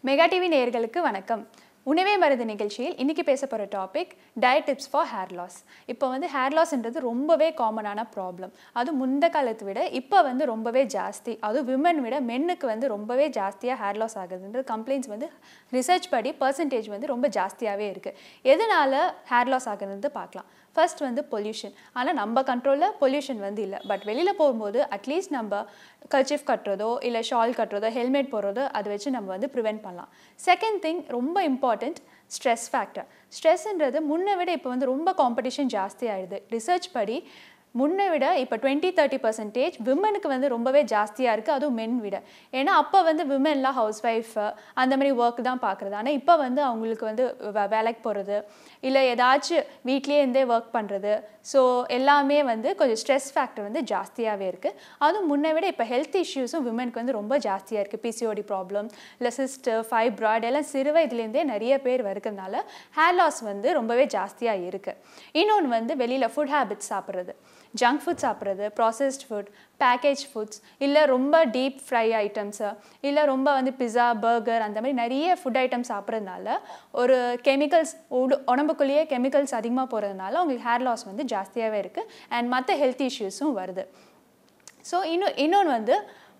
mega TV நேயர்களுக்கு வணக்கம் உணவே மருந்து நிகழ்ச்சியில் இன்னைக்கு பேச போகிற topic diet tips for hair loss இப்போ வந்து ஹேர் லாஸ்ன்றது ரொம்பவே காமனான ப்ராப்ளம் அது முந்த காலத்தை விட இப்போ வந்து ரொம்பவே ஜாஸ்தி அதுவும் விமன் விட மென்னுக்கு வந்து ரொம்பவே ஜாஸ்தியாக ஹேர் லாஸ் ஆகுதுன்றது கம்ப்ளைண்ட்ஸ் வந்து ரிசர்ச் படி பர்சன்டேஜ் வந்து ரொம்ப ஜாஸ்தியாகவே இருக்குது எதனால ஹேர் லாஸ் ஆகுதுன்னு பார்க்கலாம் ஃபர்ஸ்ட் வந்து பொல்யூஷன் ஆனால் நம்ம கண்ட்ரோலில் பொல்யூஷன் வந்து இல்லை பட் வெளியில் போகும்போது அட்லீஸ்ட் நம்ம கர்ச்சிஃப் கட்டுறதோ இல்லை ஷால் கட்டுறதோ ஹெல்மெட் போடுறதோ அதை வச்சு நம்ம வந்து ப்ரிவெண்ட் பண்ணலாம் செகண்ட் திங் ரொம்ப இம்பார்ட்டண்ட் ஸ்ட்ரெஸ் ஃபேக்டர் ஸ்ட்ரெஸ்ன்றது முன்னை விட இப்போ வந்து ரொம்ப காம்படிஷன் ஜாஸ்தி ஆயிடுது ரிசர்ச் படி முன்னை விட இப்போ டுவெண்ட்டி தேர்ட்டி பர்சன்டேஜ் விமனுக்கு வந்து ரொம்பவே ஜாஸ்தியாக இருக்குது அதுவும் மென் விட ஏன்னா அப்போ வந்து விமென்லாம் ஹவுஸ் ஒய்ஃப் அந்த மாதிரி ஒர்க் தான் பார்க்குறது ஆனால் இப்போ வந்து அவங்களுக்கு வந்து வே- வேலைக்கு போகிறது இல்லை ஏதாச்சும் வீட்லேயே இருந்தே ஒர்க் பண்ணுறது ஸோ எல்லாமே வந்து கொஞ்சம் ஸ்ட்ரெஸ் ஃபேக்டர் வந்து ஜாஸ்தியாகவே இருக்குது அதுவும் முன்னை விட இப்போ ஹெல்த் இஷ்யூஸும் விமனுக்கு வந்து ரொம்ப ஜாஸ்தியாக இருக்குது பிசிஓடி ப்ராப்ளம் இல்லை சிஸ்டர் ஃபைப்ராய்டு எல்லாம் சிறு வயதுலேருந்தே நிறைய பேர் இருக்கிறதுனால ஹேர் லாஸ் வந்து ரொம்பவே ஜாஸ்தியாக இருக்குது இன்னொன்று வந்து வெளியில் ஃபுட் ஹேபிட்ஸ் சாப்பிட்றது ஜங்க் ஃபுட் சாப்பிட்றது ப்ராசஸ்ட் ஃபுட் பேக்கேஜ் ஃபுட்ஸ் இல்லை ரொம்ப டீப் ஃப்ரை ஐட்டம்ஸு இல்லை ரொம்ப வந்து பிஸா பர்கர் அந்த மாதிரி நிறைய ஃபுட் ஐட்டம்ஸ் சாப்பிட்றதுனால ஒரு கெமிக்கல்ஸ் உடு உடம்புக்குள்ளேயே கெமிக்கல்ஸ் அதிகமாக போகிறதுனால உங்களுக்கு ஹேர் லாஸ் வந்து ஜாஸ்தியாகவே இருக்குது அண்ட் மற்ற ஹெல்த் இஷ்யூஸும் வருது ஸோ இன்னும் இன்னொன்று வந்து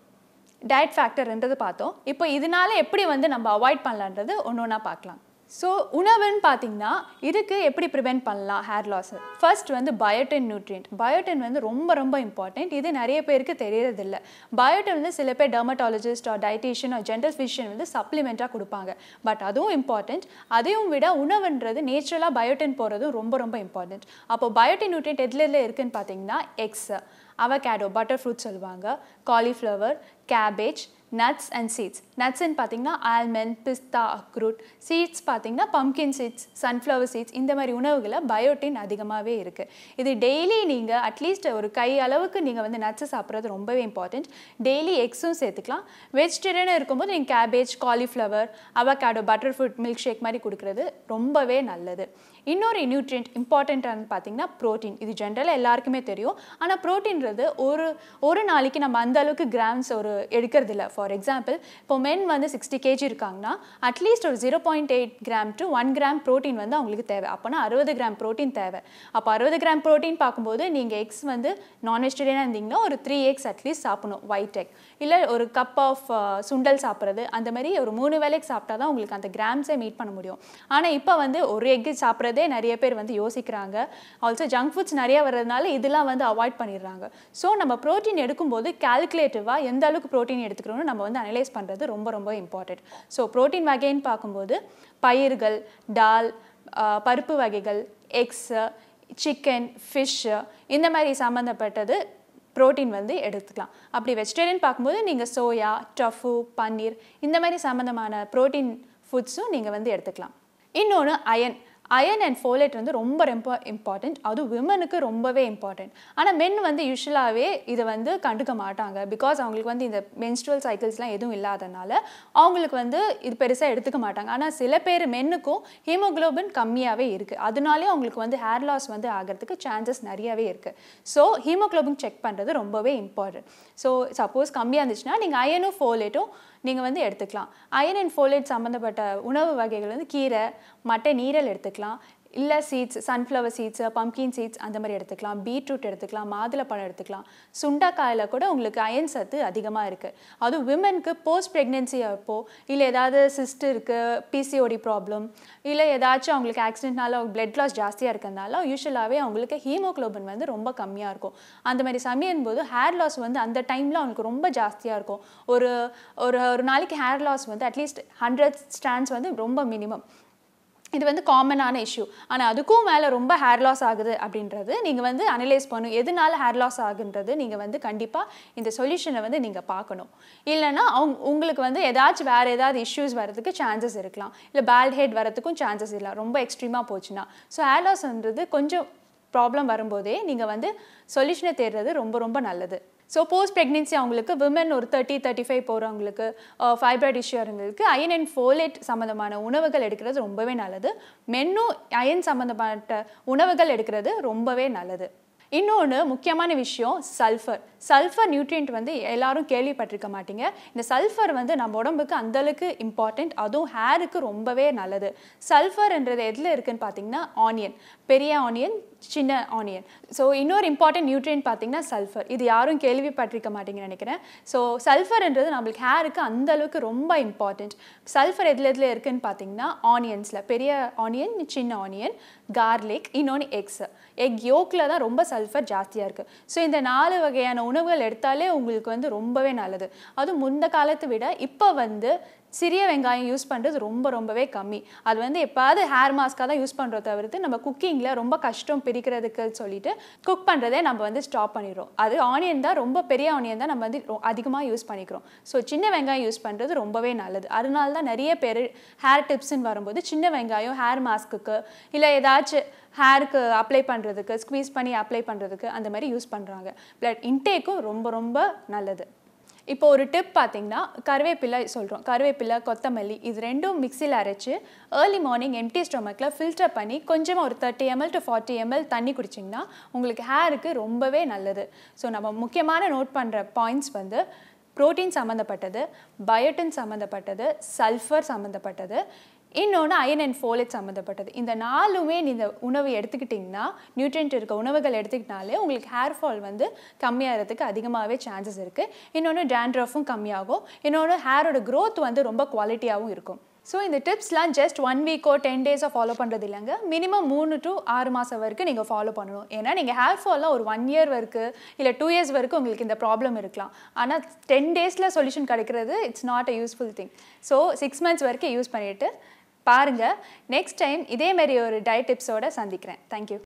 டயட் ஃபேக்டர்ன்றது பார்த்தோம் இப்போ இதனால எப்படி வந்து நம்ம அவாய்ட் பண்ணலான்றது ஒன்று ஒன்றா பார்க்கலாம் ஸோ உணவுன்னு பார்த்தீங்கன்னா இதுக்கு எப்படி ப்ரிவெண்ட் பண்ணலாம் ஹேர் லாஸ் ஃபர்ஸ்ட் வந்து பயோட்டின் நியூட்ரியன்ட் பயோட்டின் வந்து ரொம்ப ரொம்ப இம்பார்ட்டண்ட் இது நிறைய பேருக்கு தெரியறதில்ல பயோட்டின் வந்து சில பேர் dermatologist or dietician or general physician வந்து சப்ளிமெண்ட்டாக கொடுப்பாங்க பட் அதுவும் இம்பார்ட்டண்ட் அதையும் விட உணவுன்றது நேச்சுரலாக பயோட்டின் போகிறதும் ரொம்ப ரொம்ப இம்பார்ட்டண்ட் அப்போ பயோட்டின் நியூட்ரியன்ட் எதுல எதுல இருக்குன்னு பார்த்தீங்கன்னா எக்ஸ் அவகேடோ பட்டர் ஃப்ரூட் சொல்லுவாங்க cauliflower cabbage nuts and seeds நட்ஸ்ன்னு பார்த்தீங்கன்னா ஆல்மண்ட் பிஸ்தா அக்ரூட் சீட்ஸ் பார்த்தீங்கன்னா பம்கின் சீட்ஸ் சன்ஃப்ளவர் சீட்ஸ் இந்த மாதிரி உணவுகளை பயோட்டின் அதிகமாகவே இருக்குது இது டெய்லி நீங்கள் அட்லீஸ்ட் ஒரு கை அளவுக்கு நீங்கள் வந்து நட்ஸை சாப்பிட்றது ரொம்பவே இம்பார்ட்டண்ட் டெய்லி எக்ஸும் சேர்த்துக்கலாம் வெஜிடேரியனாக இருக்கும்போது நீங்கள் cabbage cauliflower avocado butter fruit milk shake மாதிரி கொடுக்குறது ரொம்பவே நல்லது இன்னொரு நியூட்ரியன்ட் இம்பார்ட்டண்ட்டானு பார்த்தீங்கன்னா ப்ரோட்டீன் இது ஜென்ரலாக எல்லாருக்குமே தெரியும் ஆனால் ப்ரோட்டீன்றது ஒரு ஒரு நாளைக்கு நம்ம அந்த அளவுக்கு கிராம்ஸ் ஒரு எடுக்கிறது இல்லை ஃபார் எக்ஸாம்பிள் இப்போ மென் வந்து சிக்ஸ்டி கேஜி இருக்காங்கன்னா அட்லீஸ்ட் ஒரு zero point eight gram to one gram protein வந்து அவங்களுக்கு தேவை அப்போனா அறுபது கிராம் ப்ரோட்டீன் தேவை அப்போ அறுபது கிராம் ப்ரோட்டீன் பார்க்கும்போது நீங்கள் எக்ஸ் வந்து நான் வெஜிடேரியனாக இருந்தீங்கன்னா ஒரு த்ரீ எக்ஸ் அட்லீஸ்ட் சாப்பிடணும் ஒயிட் எக் இல்லை ஒரு கப் ஆஃப் சுண்டல் சாப்பிட்றது அந்த மாதிரி ஒரு மூணு வேலைக்கு சாப்பிட்டா தான் உங்களுக்கு அந்த கிராம்ஸே மீட் பண்ண முடியும் ஆனால் இப்போ வந்து ஒரு எக்கு சாப்பிட்றதே நிறைய பேர் வந்து யோசிக்கிறாங்க ஆல்சோ ஜங்க் ஃபுட்ஸ் நிறைய வர்றதுனால இதெல்லாம் வந்து அவாய்ட் பண்ணிடுறாங்க ஸோ நம்ம ப்ரோட்டீன் எடுக்கும்போது கால்குலேட்டிவாக எந்த அளவுக்கு ப்ரோட்டீன் எடுத்துக்கிறோம்னு நம்ம வந்து அனலைஸ் பண்ணுறது ரொம்ப ரொம்ப இம்பார்ட்டன்ட் ஸோ ப்ரோட்டீன் வகைன்னு பார்க்கும்போது பயிர்கள் டால் ஆஹ் பருப்பு வகைகள் எக்ஸு சிக்கன் ஃபிஷ்ஷு இந்த மாதிரி சம்மந்தப்பட்டது புரோட்டீன் வந்து எடுத்துக்கலாம் அப்படி வெஜிடேரியன் பார்க்கும்போது நீங்கள் சோயா டஃபு பன்னீர் இந்த மாதிரி சம்மந்தமான புரோட்டீன் ஃபுட்ஸும் நீங்கள் வந்து எடுத்துக்கலாம் இன்னொன்று அயன் அயன் அண்ட் ஃபோலேட் வந்து ரொம்ப ரொம்ப இம்பார்ட்டண்ட் அதுவும் விமனுக்கு ரொம்பவே இம்பார்ட்டண்ட் ஆனால் மென் வந்து யூஸ்வலாகவே இதை வந்து கண்டுக்க மாட்டாங்க பிகாஸ் அவங்களுக்கு வந்து இந்த மென்ஸ்ட்ரல் சைக்கிள்ஸ்லாம் எதுவும் இல்லாதனால அவங்களுக்கு வந்து இது பெருசாக எடுத்துக்க மாட்டாங்க ஆனால் சில பேர் மென்னுக்கும் ஹீமோகுளோபின் கம்மியாகவே இருக்குது அதனாலே அவங்களுக்கு வந்து ஹேர் லாஸ் வந்து ஆகிறதுக்கு சான்சஸ் நிறையவே இருக்குது ஸோ ஹீமோகுளோபின் செக் பண்ணுறது ரொம்பவே இம்பார்ட்டன்ட் ஸோ சப்போஸ் கம்மியாக இருந்துச்சுன்னா நீங்கள் அயனும் ஃபோலேட்டும் நீங்கள் வந்து எடுத்துக்கலாம் அயன் அண்ட் ஃபோலேட் சம்மந்தப்பட்ட உணவு வகைகள் வந்து கீரை மட்டை நீரல் எடுத்துக்கலாம் இல்லை seeds sunflower seeds pumpkin seeds அந்த மாதிரி எடுத்துக்கலாம் பீட்ரூட் எடுத்துக்கலாம் மாதுளப்பழம் எடுத்துக்கலாம் சுண்டைக்காயில் கூட உங்களுக்கு அயன் சத்து அதிகமாக இருக்குது அதுவும் விமனுக்கு போஸ்ட் ப்ரெக்னென்சி அப்போ இல்லை ஏதாவது சிஸ்ட் இருக்குது பிசிஓடி ப்ராப்ளம் இல்லை ஏதாச்சும் அவங்களுக்கு ஆக்சிடென்ட்னால பிளட் லாஸ் ஜாஸ்தியாக இருக்கிறதுனால யூஸ்வலாகவே அவங்களுக்கு ஹீமோகுளோபின் வந்து ரொம்ப கம்மியாக இருக்கும் அந்த மாதிரி சமயம் போது ஹேர் லாஸ் வந்து அந்த டைமில் அவங்களுக்கு ரொம்ப ஜாஸ்தியாக இருக்கும் ஒரு ஒரு ஒரு நாளைக்கு ஹேர் லாஸ் வந்து அட்லீஸ்ட் ஹண்ட்ரட் ஸ்டாண்ட்ஸ் வந்து ரொம்ப மினிமம் இது வந்து காமனான இஷ்யூ ஆனால் அதுக்கும் மேலே ரொம்ப ஹேர் லாஸ் ஆகுது அப்படின்றது நீங்கள் வந்து அனலைஸ் பண்ணும் எதனால ஹேர் லாஸ் ஆகுன்றது நீங்கள் வந்து கண்டிப்பாக இந்த சொல்யூஷனை வந்து நீங்கள் பார்க்கணும் இல்லைன்னா அவங்க உங்களுக்கு வந்து ஏதாச்சும் வேறு ஏதாவது இஷ்யூஸ் வரதுக்கு சான்சஸ் இருக்கலாம் இல்லை பேட் ஹெட் வரதுக்கும் சான்சஸ் இல்லை ரொம்ப எக்ஸ்ட்ரீமாக போச்சுன்னா ஸோ ஹேர் லாஸ்ன்றது கொஞ்சம் ப்ராப்ளம் வரும்போதே நீங்கள் வந்து சொல்யூஷனை தேடுறது ரொம்ப ரொம்ப நல்லது ஸோ போஸ்ட் ப்ரெக்னென்சி அவங்களுக்கு விமன் ஒரு தேர்ட்டி தேர்ட்டி ஃபைவ் போகிறவங்களுக்கு ஃபைப்ராய்ட் இஷ்யூ இருங்களுக்கு அயன் அண்ட் ஃபோலேட் சம்மந்தமான உணவுகள் எடுக்கிறது ரொம்பவே நல்லது மென்னும் அயன் சம்மந்தப்பட்ட உணவுகள் எடுக்கிறது ரொம்பவே நல்லது இன்னொன்று முக்கியமான விஷயம் சல்ஃபர் சல்ஃபர் நியூட்ரியன்ட் வந்து எல்லாரும் கேள்விப்பட்டிருக்க மாட்டீங்க இந்த சல்ஃபர் வந்து நம்ம உடம்புக்கு அந்தளவுக்கு இம்பார்ட்டண்ட் அதுவும் ஹேருக்கு ரொம்பவே நல்லது சல்ஃபர்ன்றது எதில் இருக்குன்னு பார்த்தீங்கன்னா ஆனியன் பெரிய ஆனியன் சின்ன ஆனியன் ஸோ இன்னொரு இம்பார்ட்டன்ட் நியூட்ரியன்ட் பார்த்தீங்கன்னா சல்ஃபர் இது யாரும் கேள்விப்பட்டிருக்க மாட்டீங்கன்னு நினைக்கிறேன் ஸோ சல்ஃபர்ன்றது நம்மளுக்கு ஹேருக்கு அந்த அளவுக்கு ரொம்ப இம்பார்ட்டண்ட் சல்ஃபர் எதில் எதில் இருக்குன்னு பார்த்தீங்கன்னா ஆனியன்ஸில் பெரிய ஆனியன் சின்ன ஆனியன் கார்லிக் இன்னொன்று எக்ஸ் எக் யோக்கில் தான் ரொம்ப சல்ஃபர் ஜாஸ்தியாக இருக்குது ஸோ இந்த நாலு வகையான உணவுகள் எடுத்தாலே உங்களுக்கு வந்து ரொம்பவே நல்லது அதுவும் முந்த காலத்தை விட இப்போ வந்து சிறிய வெங்காயம் யூஸ் பண்ணுறது ரொம்ப ரொம்பவே கம்மி அது வந்து எப்பாவது ஹேர் மாஸ்க்காக தான் யூஸ் பண்ணுறத தவிர்த்து நம்ம குக்கிங்கில் ரொம்ப கஷ்டம் பிரிக்கிறதுக்கு சொல்லிட்டு குக் பண்ணுறதே நம்ம வந்து ஸ்டாப் பண்ணிடுறோம் அது ஆனியன் தான் ரொம்ப பெரிய ஆனியன் தான் நம்ம வந்து அதிகமாக யூஸ் பண்ணிக்கிறோம் ஸோ சின்ன வெங்காயம் யூஸ் பண்ணுறது ரொம்பவே நல்லது அதனால தான் நிறைய பேர் ஹேர் டிப்ஸ்ன்னு வரும்போது சின்ன வெங்காயம் ஹேர் மாஸ்க்குக்கு இல்லை ஏதாச்சும் ஹேருக்கு அப்ளை பண்ணுறதுக்கு ஸ்க்வீஸ் பண்ணி அப்ளை பண்ணுறதுக்கு அந்த மாதிரி யூஸ் பண்ணுறாங்க ப்ளட் இன்டேக்கும் ரொம்ப ரொம்ப நல்லது இப்போ ஒரு டிப் பார்த்தீங்கன்னா கருவேப்பிலை சொல்கிறோம் கருவேப்பிலை கொத்தமல்லி இது ரெண்டும் மிக்சியில் அரைச்சி ஏர்லி மார்னிங் எம்டி ஸ்டொமக்கில் ஃபில்டர் பண்ணி கொஞ்சமாக ஒரு thirty ML to forty ML தண்ணி குடிச்சிங்கன்னா உங்களுக்கு ஹேருக்கு ரொம்பவே நல்லது ஸோ நம்ம முக்கியமான நோட் பண்ணுற பாயிண்ட்ஸ் வந்து புரோட்டீன் சம்மந்தப்பட்டது பயோட்டின் சம்மந்தப்பட்டது சல்ஃபர் சம்மந்தப்பட்டது இன்னொன்று அயன் அண்ட் ஃபோலேட் சம்மந்தப்பட்டது இந்த நாலுமே நீங்கள் உணவு எடுத்துக்கிட்டிங்கன்னா நியூட்ரியன்ட் இருக்க உணவுகள் எடுத்துக்கிட்டாலே உங்களுக்கு ஹேர் ஃபால் வந்து கம்மியாகிறதுக்கு அதிகமாகவே சான்சஸ் இருக்குது இன்னொன்று டேண்ட்ரஃபும் கம்மியாகும் இன்னொன்று ஹேரோட க்ரோத் வந்து ரொம்ப குவாலிட்டியாகவும் இருக்கும் ஸோ இந்த டிப்ஸ்லாம் ஜஸ்ட் ஒன் வீக்கோ டென் டேஸோ ஃபாலோ பண்ணுறது இல்லைங்க மினிமம் மூணு டு ஆறு மாதம் வரைக்கும் நீங்கள் ஃபாலோ பண்ணணும் ஏன்னா நீங்கள் ஹேர் ஃபால்லாம் ஒரு ஒன் இயர் வரைக்கும் இல்லை டூ இயர்ஸ் வரைக்கும் உங்களுக்கு இந்த ப்ராப்ளம் இருக்கலாம் ஆனால் டென் டேஸில் சொல்யூஷன் கிடைக்கிறது it's not a useful thing so six months வரைக்கும் யூஸ் பண்ணிவிட்டு பாருங்கள் நெக்ஸ்ட் டைம் இதே மாதிரி ஒரு டயட் டிப்ஸோட சந்திக்கிறேன் தேங்க்யூ